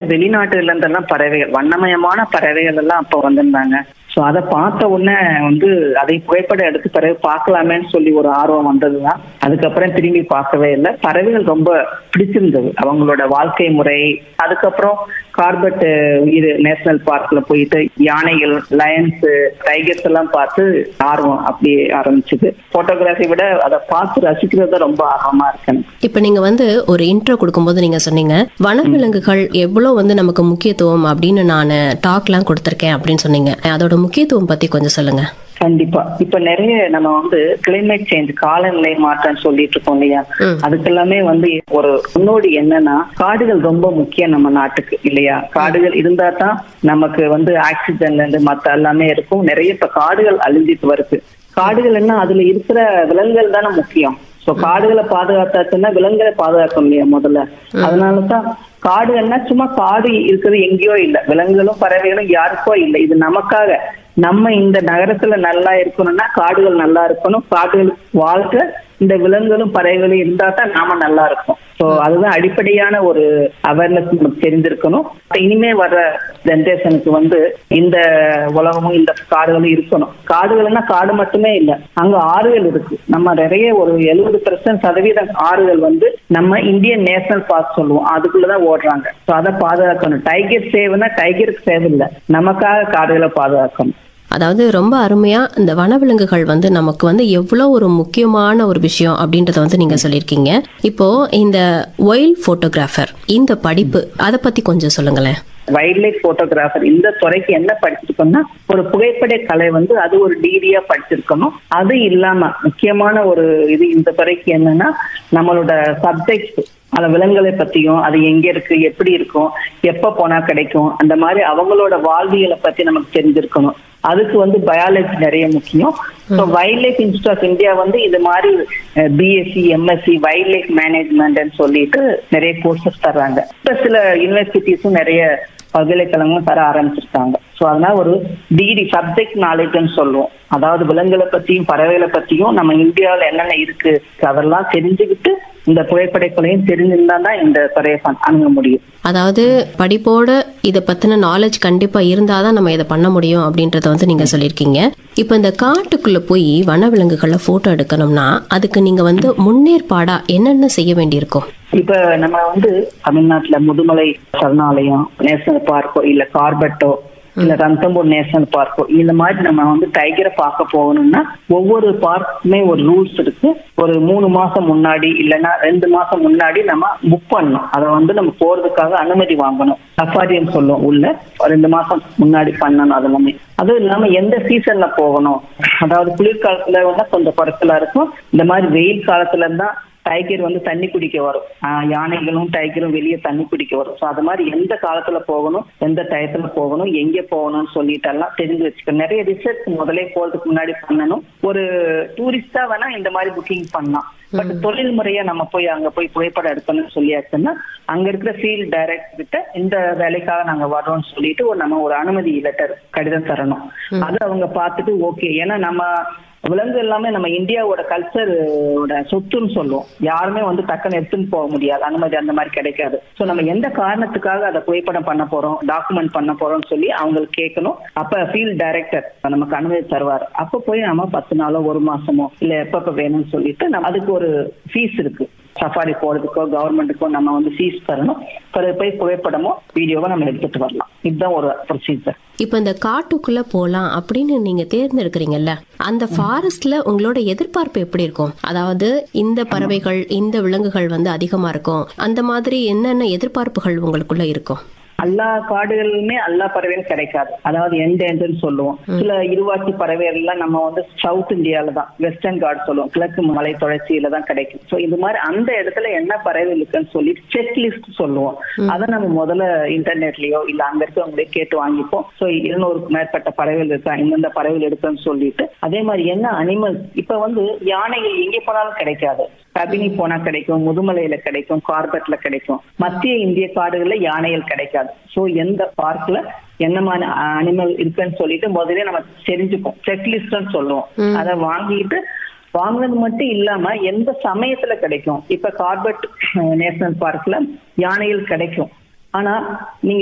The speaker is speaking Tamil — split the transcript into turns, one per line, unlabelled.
வெளிநாட்டுல இருந்தெல்லாம் பறவைகள் வண்ணமயமான பறவைகள் எல்லாம் அப்ப வந்திருந்தாங்க ஸோ அதை பார்த்த உடனே வந்து அதை புகைப்படம் எடுத்து பிறகு பார்க்கலாமேன்னு சொல்லி ஒரு ஆர்வம் வந்ததுதான் அதுக்கப்புறம் திரும்பி பார்க்கவே இல்லை பறவைகள் ரொம்ப பிடிச்சிருந்தது அவங்களோட வாழ்க்கை முறை அதுக்கப்புறம் கார்பெட் இது நேஷனல் பார்க்ல போயிட்டு யானைகள் லயன்ஸ் டைகர்ஸ் எல்லாம் பார்த்து ஆர்வம் அப்படியே ஆரம்பிச்சது போட்டோகிராஃபி விட அதை பார்த்து ரசிக்கிறது ரொம்ப ஆர்வமா இருக்கேன்
இப்ப நீங்க வந்து ஒரு இன்ட்ரோ கொடுக்கும்போது நீங்க சொன்னீங்க வனவிலங்குகள் எவ்வளவு வந்து நமக்கு முக்கியத்துவம் அப்படின்னு நான் டாக்லாம் கொடுத்துருக்கேன் அப்படின்னு சொன்னீங்க அதோட முக்கியத்துவம் பத்தி கொஞ்சம் சொல்லுங்க
கண்டிப்பா இப்ப நிறைய நம்ம வந்து கிளைமேட் சேஞ்ச் காலநிலை மாற்றம் சொல்லிட்டு இருக்கோம் இல்லையா
ம்.
அதுக்கெல்லாமே வந்து ஒரு முன்னோடி என்னன்னா காடுகள் ரொம்ப முக்கியம் நம்ம நாட்டுக்கு இல்லையா காடுகள் இருந்தா தான் நமக்கு வந்து ஆக்சிஜன்ல இருந்து மத்த எல்லாமே இருக்கும் நிறைய இப்ப காடுகள் அழிஞ்சிட்டு வருது காடுகள் என்ன அதுல இருக்கிற விலங்குகள் தானே முக்கியம் சோ காடுகளை பாதுகாத்தாச்சுன்னா விலங்குகளை பாதுகாக்க முடியும் முதல்ல அதனாலதான் காடுகள்னா சும்மா காடு இருக்கிறது எங்கேயோ இல்ல விலங்குகளும் பறவைகளும் யாருக்கோ இல்ல இது நமக்காக நம்ம இந்த நகரத்துல நல்லா இருக்கணும்னா காடுகள் நல்லா இருக்கணும் காடுகள் வாழ்க்கை இந்த விலங்குகளும் பறவைகளும் இருந்தா தான் நாம நல்லா இருக்கும் சோ அதுதான் அடிப்படையான ஒரு அவேர்னஸ் நமக்கு தெரிஞ்சிருக்கணும் இனிமே வர்ற ஜென்ரேஷனுக்கு வந்து இந்த உலகமும் இந்த காடுகளும் இருக்கணும் காடுகள்னா காடு மட்டுமே இல்ல அங்க ஆறுகள் இருக்கு நம்ம நிறைய ஒரு எழுபது பெர்சன்ட் சதவீதம் ஆறுகள் வந்து நம்ம இந்தியன் நேஷனல் பார்க் சொல்லுவோம் அதுக்குள்ளதான் ஓடுறாங்க சோ அதை பாதுகாக்கணும் டைகர் சேவ்னா டைகருக்கு சேவ் இல்ல நமக்காக காடுகளை பாதுகாக்கணும்
அதாவது ரொம்ப அருமையா இந்த வனவிலங்குகள் வந்து நமக்கு வந்து எவ்வளவு ஒரு முக்கியமான ஒரு விஷயம் அப்படின்றத வந்து நீங்க சொல்லியிருக்கீங்க இப்போ இந்த ஒயில்ட் போட்டோகிராஃபர் இந்த படிப்பு அதை பத்தி கொஞ்சம் சொல்லுங்களேன்
வைல்ட் லைஃப் போட்டோகிராஃபர் இந்த துறைக்கு என்ன படிச்சிருக்கோம்னா ஒரு புகைப்பட கலை வந்து அது ஒரு டிகிரியா படிச்சிருக்கணும் அது இல்லாம முக்கியமான ஒரு இது இந்த துறைக்கு என்னன்னா நம்மளோட சப்ஜெக்ட் அந்த விலங்குகளை பத்தியும் அது எங்க இருக்கு எப்படி இருக்கும் எப்ப போனா கிடைக்கும் அந்த மாதிரி அவங்களோட வாழ்வியலை பத்தி நமக்கு தெரிஞ்சிருக்கணும் அதுக்கு வந்து பயாலஜி நிறைய முக்கியம் so wild life institute of India வந்து இது மாதிரி பிஎஸ்சி எம்எஸ்சி வைல்ட் லைஃப் மேனேஜ்மெண்ட்னு சொல்லிட்டு நிறைய கோர்சஸ் தர்றாங்க இப்ப சில யூனிவர்சிட்டிஸும் நிறைய பல்கலைக்கழகங்களும் தர ஆரம்பிச்சிருக்காங்க ஸோ அதனால ஒரு டிகிரி சப்ஜெக்ட் நாலேஜ்னு சொல்லுவோம் அதாவது விலங்குகளை பத்தியும் பறவைகளை பத்தியும் நம்ம இந்தியாவில் என்னென்ன இருக்கு அதெல்லாம் தெரிஞ்சுக்கிட்டு இந்த புகைப்படைக்கலையும் தெரிஞ்சிருந்தா தான் இந்த துறையை பண்- அணுக முடியும்
அதாவது படிப்போட இதை பத்தின நாலேஜ் கண்டிப்பா இருந்தாதான் நம்ம இதை பண்ண முடியும் அப்படின்றத வந்து நீங்க சொல்லியிருக்கீங்க இப்போ இந்த காட்டுக்குள்ள போய் வனவிலங்குகளை போட்டோ எடுக்கணும்னா அதுக்கு நீங்க வந்து முன்னேற்பாடா என்னென்ன செய்ய வேண்டியிருக்கும்
இப்ப நம்ம வந்து தமிழ்நாட்டுல முதுமலை சரணாலயம் நேஷனல் பார்க்கோ இல்ல கார்பெட்டோ இல்ல ரந்தம்பூர் நேஷனல் பார்க்கோ இந்த மாதிரி நம்ம வந்து டைகரை பார்க்க போகணும்னா ஒவ்வொரு பார்க்குமே ஒரு ரூல்ஸ் இருக்கு ஒரு மூணு மாசம் முன்னாடி இல்லைன்னா ரெண்டு மாசம் முன்னாடி நம்ம புக் பண்ணணும் அதை வந்து நம்ம போறதுக்காக அனுமதி வாங்கணும் சஃபாரின்னு சொல்லுவோம் உள்ள ஒரு ரெண்டு மாசம் முன்னாடி பண்ணணும் அது எல்லாமே அதுவும் இல்லாம எந்த சீசன்ல போகணும் அதாவது குளிர்காலத்துல வேணா கொஞ்சம் குறைச்சலா இருக்கும் இந்த மாதிரி வெயில் காலத்துல தான் டைகர் வந்து தண்ணி குடிக்க வரும் ஆஹ் யானைகளும் டைகரும் வெளியே தண்ணி குடிக்க வரும் ஸோ அது மாதிரி எந்த காலத்துல போகணும் எந்த டயத்துல போகணும் எங்க போகணும்னு சொல்லிட்டு எல்லாம் தெரிஞ்சு வச்சுக்கணும் நிறைய ரிசர்ச் முதலே போறதுக்கு முன்னாடி பண்ணணும் ஒரு டூரிஸ்டா வேணா இந்த மாதிரி புக்கிங் பண்ணலாம் பட் தொழில் முறையா நம்ம போய் அங்க போய் புகைப்படம் எடுக்கணும்னு சொல்லியாச்சுன்னா அங்க இருக்கிற ஃபீல்ட் டைரக்டர் கிட்ட இந்த வேலைக்காக நாங்க வர்றோம்னு சொல்லிட்டு ஒரு நம்ம ஒரு அனுமதி லெட்டர் கடிதம் தரணும் அது அவங்க பார்த்துட்டு ஓகே ஏன்னா நம்ம விலங்கு எல்லாமே நம்ம இந்தியாவோட கல்ச்சரோட சொத்துன்னு சொல்லுவோம் யாருமே வந்து டக்குன்னு எடுத்துன்னு போக முடியாது அனுமதி அந்த மாதிரி கிடைக்காது ஸோ நம்ம எந்த காரணத்துக்காக அதை புகைப்படம் பண்ண போறோம் டாக்குமெண்ட் பண்ண போறோம்னு சொல்லி அவங்களுக்கு கேட்கணும் அப்ப ஃபீல்ட் டைரக்டர் நமக்கு அனுமதி தருவார் அப்ப போய் நம்ம பத்து நாளோ ஒரு மாசமோ இல்ல எப்பப்ப வேணும்னு சொல்லிட்டு நம்ம அதுக்கு ஒரு ஃபீஸ் இருக்கு சஃபாரி போறதுக்கோ கவர்மெண்ட்டுக்கோ நம்ம வந்து ஃபீஸ் தரணும் பிறகு போய் புகைப்படமோ வீடியோவோ நம்ம எடுத்துட்டு வரலாம் இதுதான் ஒரு ப்ரொசீஜர்
இப்போ இந்த காட்டுக்குள்ள போலாம் அப்படின்னு நீங்க தேர்ந்தெடுக்கிறீங்கல்ல அந்த ஃபாரஸ்ட்ல உங்களோட எதிர்பார்ப்பு எப்படி இருக்கும் அதாவது இந்த பறவைகள் இந்த விலங்குகள் வந்து அதிகமா இருக்கும் அந்த மாதிரி என்னென்ன எதிர்பார்ப்புகள் உங்களுக்குள்ள இருக்கும்
எல்லா காடுகளிலுமே எல்லா பறவையும் கிடைக்காது அதாவது எண்டேஞ்சர்னு சொல்லுவோம் சில இருவாச்சி பறவைகள் எல்லாம் நம்ம வந்து சவுத் இந்தியால தான் வெஸ்டர்ன் காட் சொல்லுவோம் கிழக்கு மலை தொடர்ச்சியில தான் கிடைக்கும் சோ இது மாதிரி அந்த இடத்துல என்ன பறவை இருக்குன்னு சொல்லி செக் லிஸ்ட் சொல்லுவோம் அதை நம்ம முதல்ல இன்டர்நெட்லயோ இல்ல அங்க இருக்கவங்களே கேட்டு வாங்கிப்போம் சோ இருநூறுக்கு மேற்பட்ட பறவைகள் இருக்கா இந்தந்த பறவைகள் இருக்குன்னு சொல்லிட்டு அதே மாதிரி என்ன அனிமல்ஸ் இப்ப வந்து யானைகள் எங்கே போனாலும் கிடைக்காது கபினி போனா கிடைக்கும் முதுமலையில கிடைக்கும் கார்பெட்ல கிடைக்கும் மத்திய இந்திய காடுகள்ல யானைகள் கிடைக்காது சோ எந்த பார்க்ல என்னமான அனிமல் இருக்குன்னு சொல்லிட்டு முதல்ல நம்ம தெரிஞ்சுப்போம் செக்லிஸ்ட்னு சொல்லுவோம் அதை வாங்கிட்டு வாங்குறது மட்டும் இல்லாம எந்த சமயத்துல கிடைக்கும் இப்ப கார்பெட் நேஷனல் பார்க்ல யானைகள் கிடைக்கும் ஆனா நீங்க